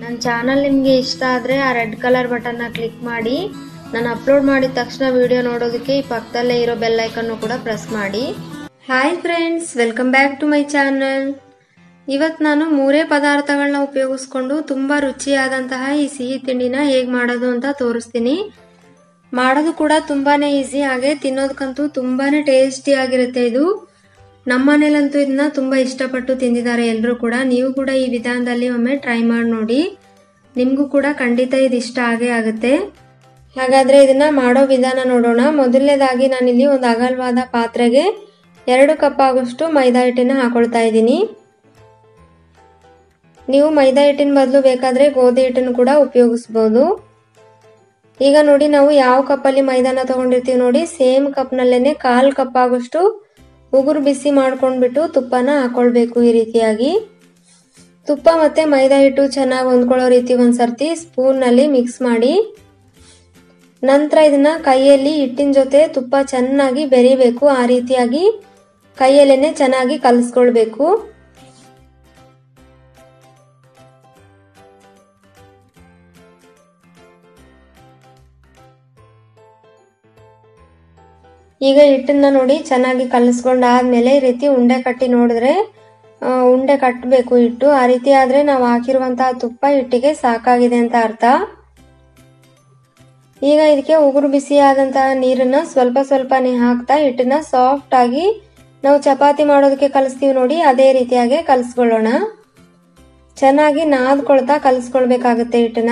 ನನ್ನ ಚಾನಲ್ ನಿಮಗೆ ಇಷ್ಟ ಆದರೆ ಆ ರೆಡ್ ಕಲರ್ ಬಟನ್ನ ಕ್ಲಿಕ್ ಮಾಡಿ ನಾನು ಅಪ್ಲೋಡ್ ಮಾಡಿದ ತಕ್ಷಣ ವಿಡಿಯೋ ನೋಡೋದಕ್ಕೆ ಈ ಪಕ್ಕದಲ್ಲೇ ಇರೋ ಬೆಲ್ ಐಕನ್ನು ಕೂಡ ಪ್ರೆಸ್ ಮಾಡಿ hi friends welcome back to my channel ಇವತ್ತು ನಾನು ಮೂರೇ ಪದಾರ್ಥಗಳನ್ನ ಉಪಯೋಗಿಸ್ಕೊಂಡು ತುಂಬ ರುಚಿಯಾದಂತಹ ಈ ಸಿಹಿ ತಿಂಡಿನ ಹೇಗೆ ಮಾಡೋದು ಅಂತ ತೋರಿಸ್ತೀನಿ ಮಾಡೋದು ಕೂಡ ತುಂಬಾನೇ ಈಸಿ ಹಾಗೆ ತಿನ್ನೋದಕ್ಕಂತೂ ತುಂಬಾನೇ ಟೇಸ್ಟಿ ಆಗಿರುತ್ತೆ ಇದು ನಮ್ಮ ಮನೇಲಂತೂ ಇದನ್ನ ತುಂಬಾ ಇಷ್ಟಪಟ್ಟು ತಿಂದಿದ್ದಾರೆ ಎಲ್ಲರೂ ಕೂಡ ನೀವು ಕೂಡ ಈ ವಿಧಾನದಲ್ಲಿ ಒಮ್ಮೆ ಟ್ರೈ ಮಾಡಿ ನೋಡಿ ನಿಮಗೂ ಕೂಡ ಖಂಡಿತ ಇದು ಇಷ್ಟ ಆಗೇ ಆಗುತ್ತೆ ಹಾಗಾದ್ರೆ ಇದನ್ನ ಮಾಡೋ ವಿಧಾನ ನೋಡೋಣ ಮೊದಲನೇದಾಗಿ ನಾನಿಲ್ಲಿ ಒಂದು ಅಗಲವಾದ ಪಾತ್ರೆಗೆ ಎರಡು ಕಪ್ ಆಗೋಷ್ಟು ಮೈದಾ ಹಿಟ್ಟನ್ನ ಹಾಕೊಳ್ತಾ ಇದ್ದೀನಿ ನೀವು ಮೈದಾ ಹಿಟ್ಟಿನ ಬದಲು ಬೇಕಾದ್ರೆ ಗೋಧಿ ಹಿಟ್ಟನ್ನು ಕೂಡ ಉಪಯೋಗಿಸ್ಬೋದು ಈಗ ನೋಡಿ ನಾವು ಯಾವ ಕಪ್ಪಲ್ಲಿ ಮೈದಾನ ತಗೊಂಡಿರ್ತೀವಿ ನೋಡಿ ಸೇಮ್ ಕಪ್ನಲ್ಲೇನೆ ಕಾಲ್ ಕಪ್ ಆಗೋಷ್ಟು ಉಗುರು ಬಿಸಿ ಮಾಡ್ಕೊಂಡ್ಬಿಟ್ಟು ತುಪ್ಪನ ಹಾಕೊಳ್ಬೇಕು ಈ ರೀತಿಯಾಗಿ ತುಪ್ಪ ಮತ್ತೆ ಮೈದಾ ಹಿಟ್ಟು ಚೆನ್ನಾಗಿ ಹೊಂದ್ಕೊಳ್ಳೋ ರೀತಿ ಒಂದ್ಸರ್ತಿ ಸ್ಪೂನ್ ನಲ್ಲಿ ಮಿಕ್ಸ್ ಮಾಡಿ ನಂತರ ಇದನ್ನ ಕೈಯಲ್ಲಿ ಹಿಟ್ಟಿನ ಜೊತೆ ತುಪ್ಪ ಚೆನ್ನಾಗಿ ಬೆರಿಬೇಕು ಆ ರೀತಿಯಾಗಿ ಕೈಯಲ್ಲೇನೆ ಚೆನ್ನಾಗಿ ಕಲಿಸ್ಕೊಳ್ಬೇಕು ಈಗ ಹಿಟ್ಟನ್ನ ನೋಡಿ ಚೆನ್ನಾಗಿ ಕಲಿಸ್ಕೊಂಡಾದ್ಮೇಲೆ ಈ ರೀತಿ ಉಂಡೆ ಕಟ್ಟಿ ನೋಡಿದ್ರೆ ಉಂಡೆ ಕಟ್ಟಬೇಕು ಹಿಟ್ಟು ಆ ರೀತಿ ಆದ್ರೆ ನಾವು ಹಾಕಿರುವಂತಹ ತುಪ್ಪ ಹಿಟ್ಟಿಗೆ ಸಾಕಾಗಿದೆ ಅಂತ ಅರ್ಥ ಈಗ ಇದಕ್ಕೆ ಉಗುರು ಬಿಸಿ ಆದಂತಹ ನೀರನ್ನ ಸ್ವಲ್ಪ ಸ್ವಲ್ಪನೇ ಹಾಕ್ತಾ ಹಿಟ್ಟನ್ನ ಸಾಫ್ಟ್ ಆಗಿ ನಾವು ಚಪಾತಿ ಮಾಡೋದಕ್ಕೆ ಕಲಿಸ್ತೀವಿ ನೋಡಿ ಅದೇ ರೀತಿಯಾಗಿ ಕಲಿಸ್ಕೊಳ್ಳೋಣ ಚೆನ್ನಾಗಿ ನಾದ್ಕೊಳ್ತಾ ಕಲಿಸ್ಕೊಳ್ಬೇಕಾಗುತ್ತೆ ಹಿಟ್ಟನ್ನ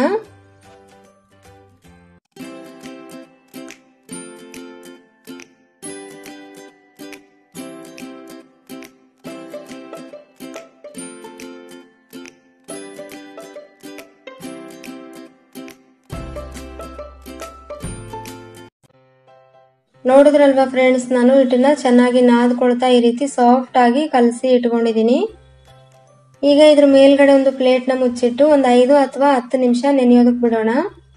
ನೋಡಿದ್ರಲ್ವಾ ಫ್ರೆಂಡ್ಸ್ ನಾನು ಹಿಟ್ಟನ್ನ ಚೆನ್ನಾಗಿ ನಾದ್ಕೊಳ್ತಾ ಈ ರೀತಿ ಸಾಫ್ಟ್ ಆಗಿ ಕಲಸಿ ಇಟ್ಕೊಂಡಿದ್ದೀನಿ ಈಗ ಇದ್ರ ಮೇಲ್ಗಡೆ ಒಂದು ಪ್ಲೇಟ್ನ ಮುಚ್ಚಿಟ್ಟು ಒಂದು ಐದು ಅಥವಾ ಹತ್ತು ನಿಮಿಷ ನೆನೆಯೋದಕ್ಕೆ ಬಿಡೋಣ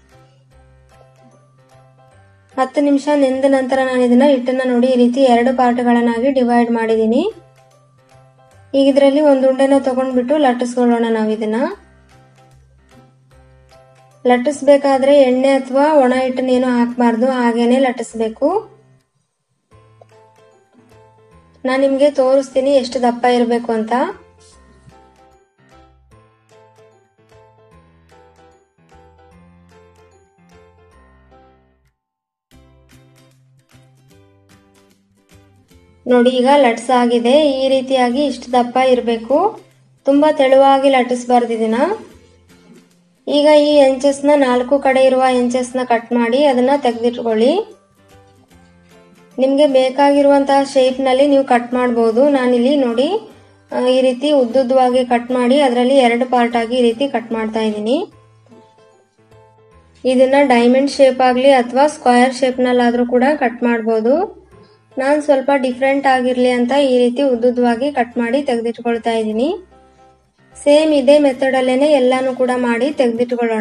ಹತ್ತು ನಿಮಿಷ ನೆಂದ ನಂತರ ನಾನು ಇದನ್ನ ಹಿಟ್ಟನ್ನ ನೋಡಿ ಈ ರೀತಿ ಎರಡು ಪಾರ್ಟ್ಗಳನ್ನಾಗಿ ಡಿವೈಡ್ ಮಾಡಿದ್ದೀನಿ ಈಗ ಇದರಲ್ಲಿ ಒಂದು ಉಂಡೆನ ತಗೊಂಡ್ಬಿಟ್ಟು ಲಟ್ಟಿಸ್ಕೊಳ್ಳೋಣ ನಾವು ಇದನ್ನ ಲಟ್ಟಿಸ್ಬೇಕಾದ್ರೆ ಎಣ್ಣೆ ಅಥವಾ ಒಣ ಹಿಟ್ಟನ್ನೇನು ಹಾಕಬಾರ್ದು ಹಾಗೇನೆ ಲಟ್ಟಿಸ್ಬೇಕು ನಾನು ನಿಮಗೆ ತೋರಿಸ್ತೀನಿ ಎಷ್ಟು ದಪ್ಪ ಇರಬೇಕು ಅಂತ ನೋಡಿ ಈಗ ಲಟ್ಸ್ ಆಗಿದೆ ಈ ರೀತಿಯಾಗಿ ಇಷ್ಟು ದಪ್ಪ ಇರಬೇಕು ತುಂಬಾ ತೆಳುವಾಗಿ ಲಟ್ಟಿಸ್ಬಾರ್ದು ಇದನ್ನ ಈಗ ಈ ಎಂಚಸ್ನ ನಾಲ್ಕು ಕಡೆ ಇರುವ ಎಂಚಸ್ನ ಕಟ್ ಮಾಡಿ ಅದನ್ನ ತೆಗೆದಿಟ್ಕೊಳ್ಳಿ ನಿಮಗೆ ಬೇಕಾಗಿರುವಂತಹ ಶೇಪ್ನಲ್ಲಿ ನೀವು ಕಟ್ ಮಾಡ್ಬೋದು ನಾನಿಲ್ಲಿ ನೋಡಿ ಈ ರೀತಿ ಉದ್ದುದ್ದವಾಗಿ ಕಟ್ ಮಾಡಿ ಅದರಲ್ಲಿ ಎರಡು ಪಾರ್ಟ್ ಆಗಿ ಈ ರೀತಿ ಕಟ್ ಮಾಡ್ತಾ ಇದ್ದೀನಿ ಇದನ್ನ ಡೈಮಂಡ್ ಶೇಪ್ ಆಗಲಿ ಅಥವಾ ಸ್ಕ್ವಯರ್ ಶೇಪ್ನಲ್ಲಾದರೂ ಕೂಡ ಕಟ್ ಮಾಡ್ಬೋದು ನಾನು ಸ್ವಲ್ಪ ಡಿಫ್ರೆಂಟ್ ಆಗಿರಲಿ ಅಂತ ಈ ರೀತಿ ಉದ್ದುದ್ದವಾಗಿ ಕಟ್ ಮಾಡಿ ತೆಗೆದಿಟ್ಕೊಳ್ತಾ ಇದ್ದೀನಿ ಸೇಮ್ ಇದೇ ಮೆಥಡಲ್ಲೇನೆ ಎಲ್ಲಾನು ಕೂಡ ಮಾಡಿ ತೆಗೆದಿಟ್ಕೊಳ್ಳೋಣ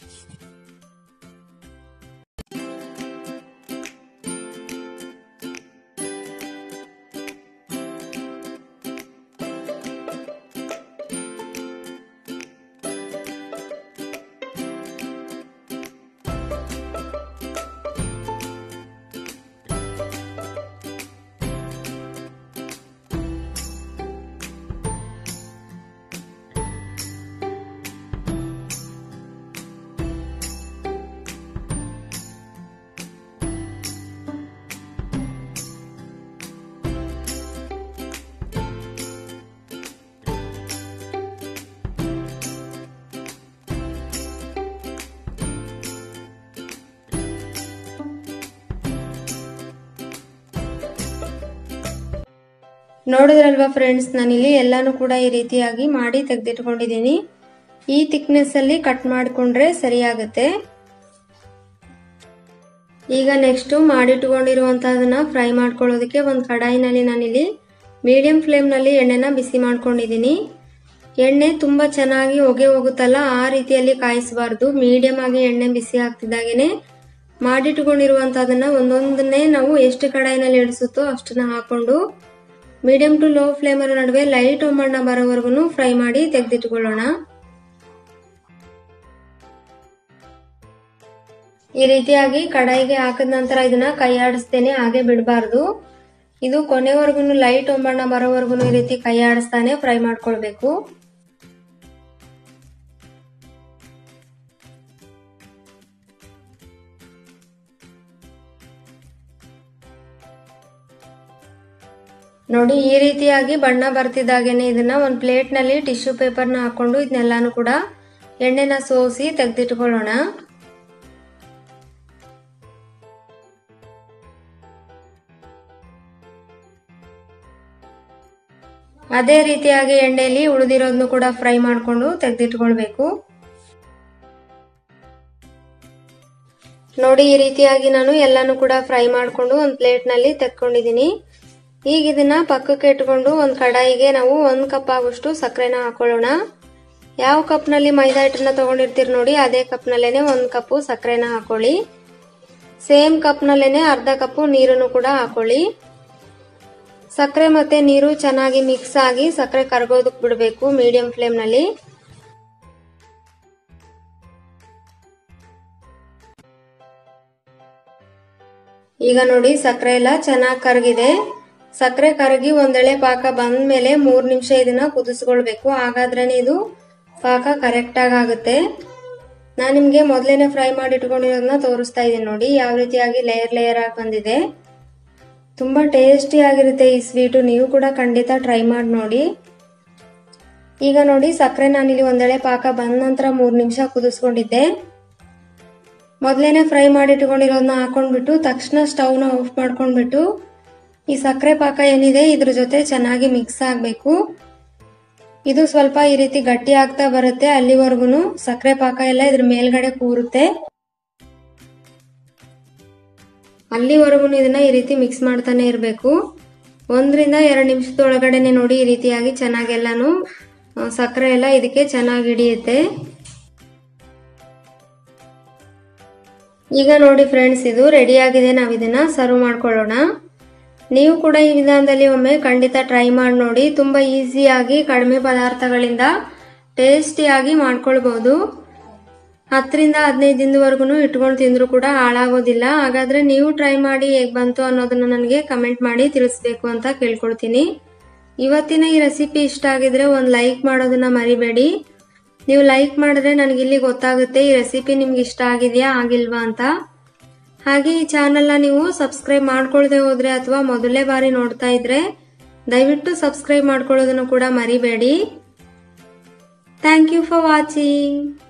ನೋಡಿದ್ರಲ್ವಾ ಫ್ರೆಂಡ್ಸ್ ನಾನಿಲ್ಲಿ ಎಲ್ಲಾನು ಕೂಡ ಈ ರೀತಿಯಾಗಿ ಮಾಡಿ ತೆಗೆದಿಟ್ಕೊಂಡಿದ್ದೀನಿ ಈ ಥಿಕ್ನೆಸ್ ಅಲ್ಲಿ ಕಟ್ ಮಾಡಿಕೊಂಡ್ರೆ ಸರಿಯಾಗುತ್ತೆ ಈಗ ನೆಕ್ಸ್ಟ್ ಮಾಡಿಟ್ಕೊಂಡಿರುವಂತಹದನ್ನ ಫ್ರೈ ಮಾಡ್ಕೊಳ್ಳೋದಕ್ಕೆ ಒಂದು ಕಡಾಯಿನಲ್ಲಿ ನಾನಿಲ್ಲಿ ಮೀಡಿಯಂ ಫ್ಲೇಮ್ನಲ್ಲಿ ಎಣ್ಣೆನ ಬಿಸಿ ಮಾಡ್ಕೊಂಡಿದ್ದೀನಿ ಎಣ್ಣೆ ತುಂಬ ಚೆನ್ನಾಗಿ ಹೊಗೆ ಹೋಗುತ್ತಲ್ಲ ಆ ರೀತಿಯಲ್ಲಿ ಕಾಯಿಸಬಾರ್ದು ಮೀಡಿಯಂ ಆಗಿ ಎಣ್ಣೆ ಬಿಸಿ ಆಗ್ತಿದ್ದಾಗೇನೆ ಮಾಡಿಟ್ಕೊಂಡಿರುವಂತಹದನ್ನ ಒಂದೊಂದನ್ನೇ ನಾವು ಎಷ್ಟು ಕಡಾಯಿನಲ್ಲಿ ಇಡಿಸುತ್ತೋ ಅಷ್ಟನ್ನ ಹಾಕೊಂಡು ಮೀಡಿಯಂ ಟು ಲೋ ಫ್ಲೇಮರ್ ನಡುವೆ ಲೈಟ್ ಒಮ್ಮಣ್ಣ ಬರೋವರೆಗೂ ಫ್ರೈ ಮಾಡಿ ತೆಗೆದಿಟ್ಕೊಳ್ಳೋಣ ಈ ರೀತಿಯಾಗಿ ಕಡಾಯಿಗೆ ಹಾಕಿದ ನಂತರ ಇದನ್ನ ಕೈ ಆಡಿಸ್ತೇನೆ ಹಾಗೆ ಬಿಡಬಾರ್ದು ಇದು ಕೊನೆವರೆಗೂ ಲೈಟ್ ಒಂಬಣ್ಣ ಬರೋವರೆಗೂ ಈ ರೀತಿ ಕೈ ಆಡಿಸ್ತಾನೆ ಫ್ರೈ ಮಾಡ್ಕೊಳ್ಬೇಕು ನೋಡಿ ಈ ರೀತಿಯಾಗಿ ಬಣ್ಣ ಬರ್ತಿದ್ದಾಗೇನೆ ಇದನ್ನ ಒಂದು ಪ್ಲೇಟ್ ನಲ್ಲಿ ಟಿಶ್ಯೂ ಪೇಪರ್ನ ಹಾಕೊಂಡು ಇದನ್ನೆಲ್ಲಾನು ಕೂಡ ಎಣ್ಣೆನ ಸೋಸಿ ತೆಗೆದಿಟ್ಕೊಳ್ಳೋಣ ಅದೇ ರೀತಿಯಾಗಿ ಎಣ್ಣೆಯಲ್ಲಿ ಉಳಿದಿರೋದನ್ನು ಕೂಡ ಫ್ರೈ ಮಾಡಿಕೊಂಡು ತೆಗೆದಿಟ್ಕೊಳ್ಬೇಕು ನೋಡಿ ಈ ರೀತಿಯಾಗಿ ನಾನು ಎಲ್ಲಾನು ಕೂಡ ಫ್ರೈ ಮಾಡಿಕೊಂಡು ಒಂದು ಪ್ಲೇಟ್ ನಲ್ಲಿ ತೆಕ್ಕೊಂಡಿದ್ದೀನಿ ಈಗ ಇದನ್ನ ಪಕ್ಕಕ್ಕೆ ಇಟ್ಕೊಂಡು ಒಂದು ಕಡಾಯಿಗೆ ನಾವು ಒಂದು ಕಪ್ ಆಗುಷ್ಟು ಸಕ್ಕರೆನ ಹಾಕೊಳ್ಳೋಣ ಯಾವ ಕಪ್ನಲ್ಲಿ ಮೈದಾ ಹಿಟ್ಟನ್ನ ತಗೊಂಡಿರ್ತೀರಿ ನೋಡಿ ಅದೇ ಕಪ್ನಲ್ಲೇನೆ ಒಂದು ಕಪ್ಪು ಸಕ್ಕರೆನ ಹಾಕೊಳ್ಳಿ ಸೇಮ್ ಕಪ್ನಲ್ಲೇನೆ ಅರ್ಧ ಕಪ್ಪು ನೀರನ್ನು ಕೂಡ ಹಾಕೊಳ್ಳಿ ಸಕ್ಕರೆ ಮತ್ತೆ ನೀರು ಚೆನ್ನಾಗಿ ಮಿಕ್ಸ್ ಆಗಿ ಸಕ್ಕರೆ ಕರಗೋದಕ್ಕೆ ಬಿಡಬೇಕು ಮೀಡಿಯಂ ಫ್ಲೇಮ್ನಲ್ಲಿ ಈಗ ನೋಡಿ ಸಕ್ಕರೆ ಎಲ್ಲ ಚೆನ್ನಾಗಿ ಕರಗಿದೆ ಸಕ್ಕರೆ ಕರಗಿ ಒಂದೆಳೆ ಪಾಕ ಬಂದ್ಮೇಲೆ ಮೂರ್ ನಿಮಿಷ ಇದನ್ನ ಕುದಿಸ್ಕೊಳ್ಬೇಕು ಹಾಗಾದ್ರೇನೆ ಇದು ಪಾಕ ಕರೆಕ್ಟ್ ಆಗಿ ಆಗುತ್ತೆ ನಾನು ನಿಮ್ಗೆ ಮೊದಲೇನೆ ಫ್ರೈ ಮಾಡಿ ಇಟ್ಕೊಂಡಿರೋದನ್ನ ತೋರಿಸ್ತಾ ಇದ್ದೀನಿ ನೋಡಿ ಯಾವ ರೀತಿಯಾಗಿ ಲೇಯರ್ ಲೇಯರ್ ಆಗಿ ಬಂದಿದೆ ತುಂಬಾ ಟೇಸ್ಟಿ ಆಗಿರುತ್ತೆ ಈ ಸ್ವೀಟು ನೀವು ಕೂಡ ಖಂಡಿತ ಟ್ರೈ ಮಾಡಿ ನೋಡಿ ಈಗ ನೋಡಿ ಸಕ್ಕರೆ ನಾನಿಲ್ಲಿ ಒಂದೆಳೆ ಪಾಕ ಬಂದ ನಂತರ ಮೂರ್ ನಿಮಿಷ ಕುದಿಸ್ಕೊಂಡಿದ್ದೆ ಮೊದಲೇನೆ ಫ್ರೈ ಮಾಡಿ ಇಟ್ಕೊಂಡಿರೋದನ್ನ ಹಾಕೊಂಡ್ಬಿಟ್ಟು ತಕ್ಷಣ ಸ್ಟವ್ನ ಆಫ್ ಮಾಡ್ಕೊಂಡ್ಬಿಟ್ಟು ಈ ಸಕ್ಕರೆ ಪಾಕ ಏನಿದೆ ಇದ್ರ ಜೊತೆ ಚೆನ್ನಾಗಿ ಮಿಕ್ಸ್ ಆಗಬೇಕು ಇದು ಸ್ವಲ್ಪ ಈ ರೀತಿ ಗಟ್ಟಿ ಆಗ್ತಾ ಬರುತ್ತೆ ಅಲ್ಲಿವರೆಗೂ ಸಕ್ಕರೆ ಪಾಕ ಎಲ್ಲ ಇದ್ರ ಮೇಲ್ಗಡೆ ಕೂರುತ್ತೆ ಅಲ್ಲಿವರೆಗೂ ಇದನ್ನ ಈ ರೀತಿ ಮಿಕ್ಸ್ ಮಾಡ್ತಾನೆ ಇರಬೇಕು ಒಂದರಿಂದ ಎರಡು ನಿಮಿಷದೊಳಗಡೆನೆ ನೋಡಿ ಈ ರೀತಿಯಾಗಿ ಚೆನ್ನಾಗೆಲ್ಲಾನು ಸಕ್ಕರೆ ಎಲ್ಲ ಇದಕ್ಕೆ ಚೆನ್ನಾಗಿ ಹಿಡಿಯುತ್ತೆ ಈಗ ನೋಡಿ ಫ್ರೆಂಡ್ಸ್ ಇದು ರೆಡಿ ಆಗಿದೆ ನಾವು ಇದನ್ನ ಸರ್ವ್ ಮಾಡ್ಕೊಳ್ಳೋಣ ನೀವು ಕೂಡ ಈ ವಿಧಾನದಲ್ಲಿ ಒಮ್ಮೆ ಖಂಡಿತ ಟ್ರೈ ಮಾಡಿ ನೋಡಿ ತುಂಬಾ ಈಸಿಯಾಗಿ ಕಡಿಮೆ ಪದಾರ್ಥಗಳಿಂದ ಟೇಸ್ಟಿಯಾಗಿ ಮಾಡ್ಕೊಳ್ಬಹುದು ಹತ್ತರಿಂದ ಹದಿನೈದು ದಿನದವರೆಗೂ ಇಟ್ಕೊಂಡು ತಿಂದ್ರು ಕೂಡ ಹಾಳಾಗೋದಿಲ್ಲ ಹಾಗಾದ್ರೆ ನೀವು ಟ್ರೈ ಮಾಡಿ ಹೇಗ್ ಬಂತು ಅನ್ನೋದನ್ನ ನನಗೆ ಕಮೆಂಟ್ ಮಾಡಿ ತಿಳಿಸ್ಬೇಕು ಅಂತ ಕೇಳ್ಕೊಳ್ತೀನಿ ಇವತ್ತಿನ ಈ ರೆಸಿಪಿ ಇಷ್ಟ ಆಗಿದ್ರೆ ಒಂದು ಲೈಕ್ ಮಾಡೋದನ್ನ ಮರಿಬೇಡಿ ನೀವು ಲೈಕ್ ಮಾಡಿದ್ರೆ ನನಗಿಲ್ಲಿ ಗೊತ್ತಾಗುತ್ತೆ ಈ ರೆಸಿಪಿ ನಿಮ್ಗೆ ಇಷ್ಟ ಆಗಿದೆಯಾ ಆಗಿಲ್ವಾ ಅಂತ ಹಾಗೆ ಈ ಚಾನೆಲ್ನ ನೀವು ಸಬ್ಸ್ಕ್ರೈಬ್ ಮಾಡ್ಕೊಳ್ದೆ ಹೋದ್ರೆ ಅಥವಾ ಮೊದಲೇ ಬಾರಿ ನೋಡ್ತಾ ಇದ್ರೆ ದಯವಿಟ್ಟು ಸಬ್ಸ್ಕ್ರೈಬ್ ಮಾಡ್ಕೊಳ್ಳೋದನ್ನು ಕೂಡ ಮರಿಬೇಡಿ ಥ್ಯಾಂಕ್ ಯು ಫಾರ್ ವಾಚಿಂಗ್